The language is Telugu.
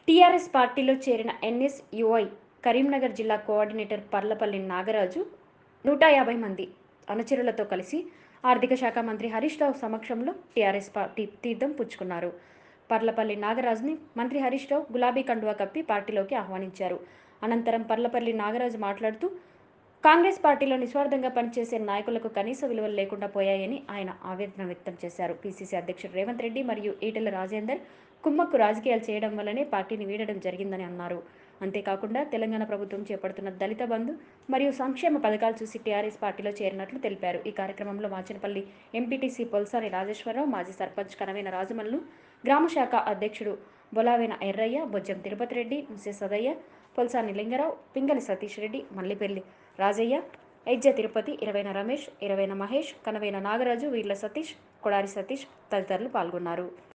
టీఆర్ఎస్ పార్టీలో చేరిన ఎన్ఎస్ యుఐ కరీంనగర్ జిల్లా కోఆర్డినేటర్ పర్లపల్లి నాగరాజు నూట యాభై మంది అనుచరులతో కలిసి ఆర్థిక శాఖ మంత్రి హరీష్ రావు సమక్షంలో టీఆర్ఎస్ పార్టీ తీర్థం పుచ్చుకున్నారు పర్లపల్లి నాగరాజుని మంత్రి హరీష్ రావు గులాబీ కండువా కప్పి పార్టీలోకి ఆహ్వానించారు అనంతరం పర్లపల్లి నాగరాజు మాట్లాడుతూ కాంగ్రెస్ పార్టీలో నిస్వార్థంగా పనిచేసే నాయకులకు కనీస విలువలు లేకుండా పోయాయని ఆయన ఆవేదన వ్యక్తం చేశారు పీసీసీ అధ్యక్షుడు రేవంత్ రెడ్డి మరియు ఈటెల రాజేందర్ కుమ్మక్కు రాజకీయాలు చేయడం వల్లనే పార్టీని వీడడం జరిగిందని అన్నారు అంతేకాకుండా తెలంగాణ ప్రభుత్వం చేపడుతున్న దళిత బంధు మరియు సంక్షేమ పథకాలు చూసి టీఆర్ఎస్ పార్టీలో చేరినట్లు తెలిపారు ఈ కార్యక్రమంలో మాచనపల్లి ఎంపీటీసీ పొల్సాని రాజేశ్వరరావు మాజీ సర్పంచ్ కనవేన రాజమల్లు గ్రామ శాఖ అధ్యక్షుడు బొలావేన ఎర్రయ్య బొజ్జం తిరుపతి రెడ్డి ముసే సదయ్య పొల్సాని లింగరావు పింగళి సతీష్ రెడ్డి మల్లిపల్లి రాజయ్య ఐజ్జ తిరుపతి ఇరవైన రమేష్ ఇరవైన మహేష్ కనవేన నాగరాజు వీర్ల సతీష్ కొడారి సతీష్ తదితరులు పాల్గొన్నారు